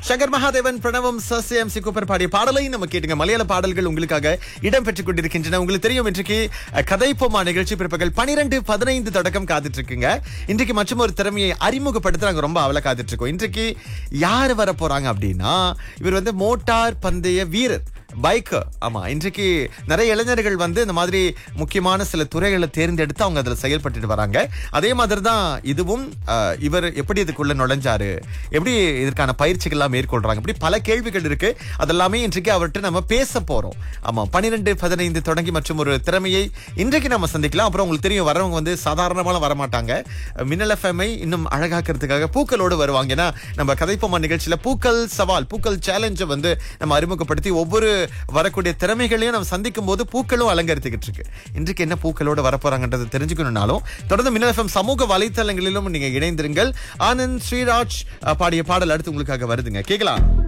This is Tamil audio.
சங்கர் மகாதேவன் பிரணவம் சசியம் சி கூப்பர் பாடிய பாடலை நம்ம கேட்டுங்க மலையாள பாடல்கள் உங்களுக்காக இடம் பெற்றுக் கொண்டிருக்கின்றன உங்களுக்கு தெரியும் இன்றைக்கு அஹ், கதைப்போமா நிகழ்ச்சி பிற்பகல் பனிரெண்டு பதினைந்து தொடக்கம் காத்துட்டு இருக்குங்க இன்றைக்கு மற்றும் ஒரு திறமையை அறிமுகப்படுத்த நாங்க ரொம்ப அவல காத்துட்டு இருக்கோம் இன்றைக்கு யார் வர போறாங்க அப்படின்னா இவர் வந்து மோட்டார் பந்தய வீரர் பைக்கர் ஆமா இன்றைக்கு நிறைய இளைஞர்கள் வந்து இந்த மாதிரி முக்கியமான சில துறைகளை தேர்ந்தெடுத்து அவங்க அதுல செயல்பட்டுட்டு வராங்க அதே மாதிரி தான் இதுவும் அஹ், இவர் எப்படி இதுக்குள்ள நுழைஞ்சாரு எப்படி இதற்கான பயிற்சிகள்லாம் மேற்கொள்றாங்க இப்படி பல கேள்விகள் இருக்கு அதெல்லாமே இன்றைக்கு அவர்கிட்ட நம்ம பேச போறோம் ஆமா பன்னிரெண்டு பதினைந்து தொடங்கி மற்றும் ஒரு திறமையை இன்றைக்கு நம்ம சந்திக்கலாம் அப்புறம் உங்களுக்கு தெரியும் வரவங்க வந்து சாதாரணமாக வரமாட்டாங்க மின்னல் எஃப்எம்ஐ இன்னும் அழகாக்கிறதுக்காக பூக்களோடு வருவாங்க ஏன்னா நம்ம கதைப்போமா நிகழ்ச்சியில பூக்கள் சவால் பூக்கள் சேலஞ்சை வந்து நம்ம அறிமுகப்படுத்தி ஒவ்வொரு வரக்கூடிய திறமைகளையும் நம்ம சந்திக்கும் போது பூக்களும் அலங்கரித்துக்கிட்டு இருக்கு இன்றைக்கு என்ன பூக்களோட வரப்போறாங்கன்றது தெரிஞ்சுக்கணும்னாலும் தொடர்ந்து மின்னல் எஃப்எம் சமூக வலைத்தளங்களிலும் நீங்க இணைந்திருங்கள் ஆனந்த் ஸ்ரீராஜ் அஹ், பாடிய பாடல் அடுத்து உங்களுக்காக வருதுங்க கேட்கலாம்